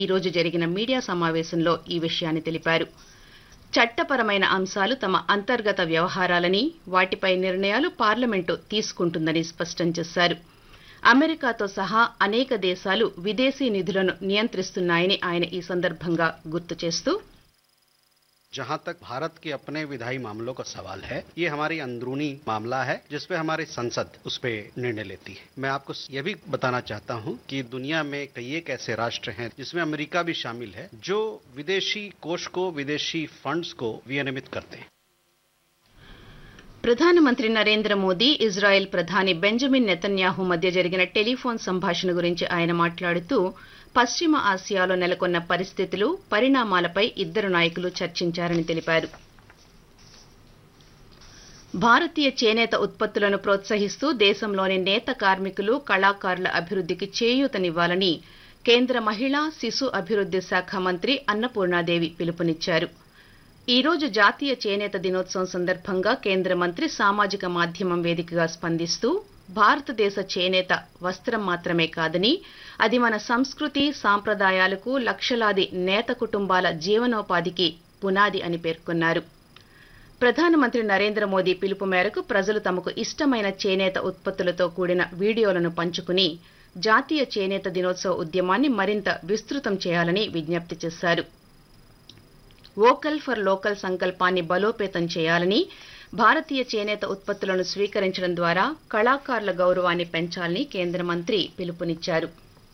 ఈరోజు జరిగిన మీడియా సమావేశంలో ఈ విషయాన్ని తెలిపారు చట్టపరమైన అంశాలు తమ అంతర్గత వ్యవహారాలని వాటిపై నిర్ణయాలు పార్లమెంటు తీసుకుంటుందని స్పష్టం చేశారు అమెరికాతో సహా అనేక దేశాలు విదేశీ నిధులను నియంత్రిస్తున్నాయని ఆయన ఈ సందర్భంగా గుర్తు చేస్తూ जहां तक भारत के अपने विधायी मामलों का सवाल है ये हमारी अंदरूनी मामला है जिसपे हमारी संसद उस पे निर्णय लेती है मैं आपको ये भी बताना चाहता हूं कि दुनिया में कई एक ऐसे राष्ट्र हैं जिसमें अमेरिका भी शामिल है जो विदेशी कोष को विदेशी फंड्स को विनियमित करते हैं ప్రధానమంత్రి నరేంద్ర మోదీ ఇజ్రాయెల్ ప్రధాని బెంజమిన్ నెతన్యాహు మధ్య జరిగిన టెలిఫోన్ సంభాషణ గురించి ఆయన మాట్లాడుతూ పశ్చిమ ఆసియాలో నెలకొన్న పరిస్థితులు పరిణామాలపై ఇద్దరు నాయకులు చర్చించారని తెలిపారు భారతీయ చేనేత ఉత్పత్తులను ప్రోత్సహిస్తూ దేశంలోని నేత కార్మికులు కళాకారుల అభివృద్ధికి చేయూతనివ్వాలని కేంద్ర మహిళా శిశు అభివృద్ధి శాఖ మంత్రి అన్నపూర్ణాదేవి పిలుపునిచ్చారు ఈ రోజు జాతీయ చేనేత దినోత్సవం సందర్భంగా కేంద్ర మంత్రి సామాజిక మాధ్యమం వేదికగా స్పందిస్తూ భారతదేశ చేనేత వస్త్రం మాత్రమే కాదని అది మన సంస్కృతి సాంప్రదాయాలకు లక్షలాది నేత కుటుంబాల జీవనోపాధికి పునాది అని పేర్కొన్నారు ప్రధానమంత్రి నరేంద్ర మోదీ పిలుపు మేరకు ప్రజలు తమకు ఇష్టమైన చేనేత ఉత్పత్తులతో కూడిన వీడియోలను పంచుకుని జాతీయ చేనేత దినోత్సవ ఉద్యమాన్ని మరింత విస్తృతం చేయాలని విజ్ఞప్తి చేశారు వోకల్ ఫర్ లోకల్ సంకల్పాన్ని బలోపేతం చేయాలని భారతీయ చేనేత ఉత్పత్తులను స్వీకరించడం ద్వారా కళాకారుల గౌరవాన్ని పెంచాలని కేంద్ర మంత్రి పిలుపునిచ్చారు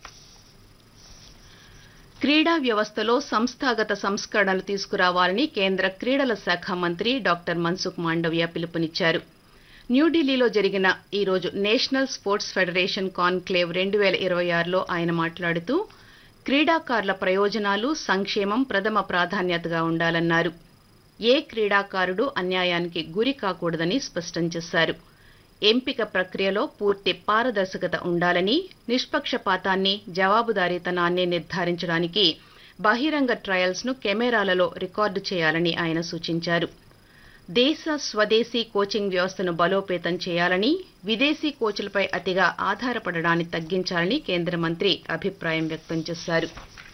క్రీడా వ్యవస్థలో సంస్థాగత సంస్కరణలు తీసుకురావాలని కేంద్ర క్రీడల శాఖ మంత్రి డాక్టర్ మన్సుఖ్ మాండవ్య పిలుపునిచ్చారు న్యూఢిల్లీలో జరిగిన ఈ రోజు నేషనల్ స్పోర్ట్స్ ఫెడరేషన్ కాన్క్లేవ్ రెండు వేల ఇరవై ఆరులో ఆయన మాట్లాడుతూ క్రీడాకారుల ప్రయోజనాలు సంక్షేమం ప్రథమ ప్రాధాన్యతగా ఉండాలన్నారు ఏ క్రీడాకారుడు అన్యాయానికి గురి కాకూడదని స్పష్టం చేశారు ఎంపిక ప్రక్రియలో పూర్తి పారదర్శకత ఉండాలని నిష్పక్షపాతాన్ని జవాబుదారీతనాన్ని నిర్ధారించడానికి బహిరంగ ట్రయల్స్ ను కెమెరాలలో రికార్డు చేయాలని ఆయన సూచించారు దేశ స్వదేశీ కోచింగ్ వ్యవస్థను బలోపేతం చేయాలని విదేశీ కోచ్లపై అతిగా ఆధారపడడాన్ని తగ్గించాలని కేంద్ర మంత్రి అభిప్రాయం వ్యక్తం చేశారు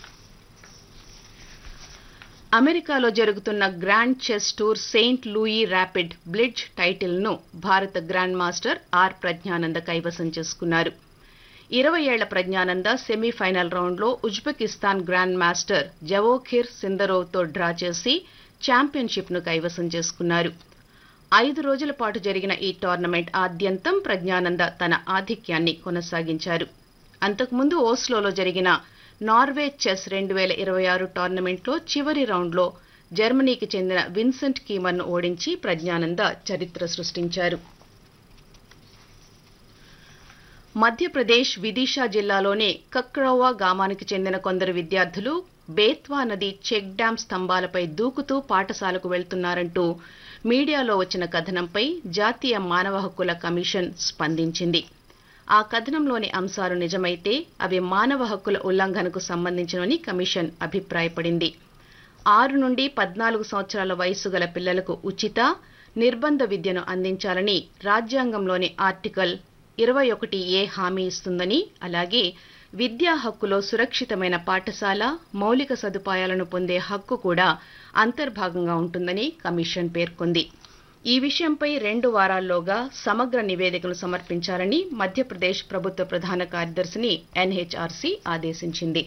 అమెరికాలో జరుగుతున్న grand chess tour Saint Louis rapid blitz టైటిల్ను భారత గ్రాండ్ మాస్టర్ ఆర్ ప్రజ్ఞానంద కైవసం చేసుకున్నారు ఇరవై ఏళ్ల ప్రజ్ఞానంద సెమీఫైనల్ రౌండ్లో ఉజ్బెకిస్తాన్ గ్రాండ్ మాస్టర్ జవోఖిర్ సిందరోవ్తో డ్రా చేసి ఛాంపియన్షిప్ను కైవసం చేసుకున్నారు ఐదు రోజుల పాటు జరిగిన ఈ టోర్నమెంట్ ఆద్యంతం ప్రజ్ఞానంద తన ఆధిక్యాన్ని కొనసాగించారు అంతకుముందు ఓస్లోలో జరిగిన నార్వే చెస్ రెండు వేల ఇరవై ఆరు టోర్నమెంట్లో చివరి రౌండ్లో జర్మనీకి చెందిన విన్సెంట్ కీమర్ను ఓడించి ప్రజ్ఞానంద చరిత్ర సృష్టించారు మధ్యప్రదేశ్ విదిషా జిల్లాలోని కక్రౌవా గ్రామానికి చెందిన కొందరు విద్యార్థులు బేత్వా నది చెక్ డ్యాం స్తంభాలపై దూకుతూ పాఠశాలకు వెళ్తున్నారంటూ మీడియాలో వచ్చిన కథనంపై జాతీయ మానవ హక్కుల కమిషన్ స్పందించింది ఆ కథనంలోని అంశాలు నిజమైతే అవి మానవ హక్కుల ఉల్లంఘనకు సంబంధించినవని కమిషన్ అభిప్రాయపడింది ఆరు నుండి పద్నాలుగు సంవత్సరాల వయస్సు గల పిల్లలకు ఉచిత నిర్బంధ విద్యను అందించాలని రాజ్యాంగంలోని ఆర్టికల్ ఇరవై ఒకటి ఏ హామీ ఇస్తుందని అలాగే విద్యా హక్కులో సురక్షితమైన పాఠశాల మౌలిక సదుపాయాలను పొందే హక్కు కూడా అంతర్భాగంగా ఉంటుందని కమిషన్ పేర్కొంది ఈ విషయంపై రెండు వారాల్లోగా సమగ్ర నివేదికలు సమర్పించాలని మధ్యప్రదేశ్ ప్రభుత్వ ప్రధాన కార్యదర్శిని ఎన్హెచ్ఆర్సీ ఆదేశించింది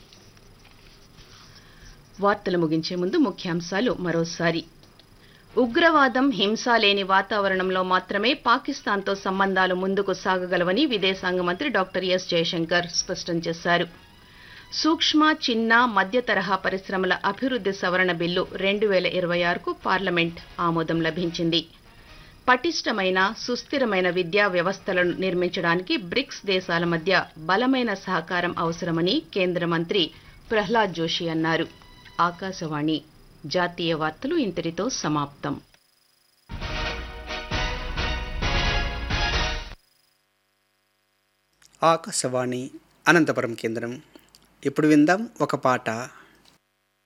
వార్తలు ముగించే ముందు ముఖ్యాంశాలు మరోసారి ఉగ్రవాదం హింస లేని వాతావరణంలో మాత్రమే పాకిస్తాన్తో సంబంధాలు ముందుకు సాగగలవని విదేశాంగ మంత్రి డాక్టర్ ఎస్ జయశంకర్ స్పష్టం చేశారు సూక్ష్మ చిన్న మధ్య తరహా పరిశ్రమల అభివృద్ధి సవరణ బిల్లు రెండు వేల ఇరవై ఆరుకు పార్లమెంట్ ఆమోదం లభించింది పటిష్టమైన సుస్థిరమైన విద్యా వ్యవస్థలను నిర్మించడానికి బ్రిక్స్ దేశాల మధ్య బలమైన సహకారం అవసరమని కేంద్ర మంత్రి ప్రహ్లాద్ జోషి అన్నారు ఆకాశవాణి జాతీయ వార్తలు ఇంతటితో సమాప్తం ఆకాశవాణి అనంతపురం కేంద్రం ఇప్పుడు విందాం ఒక పాట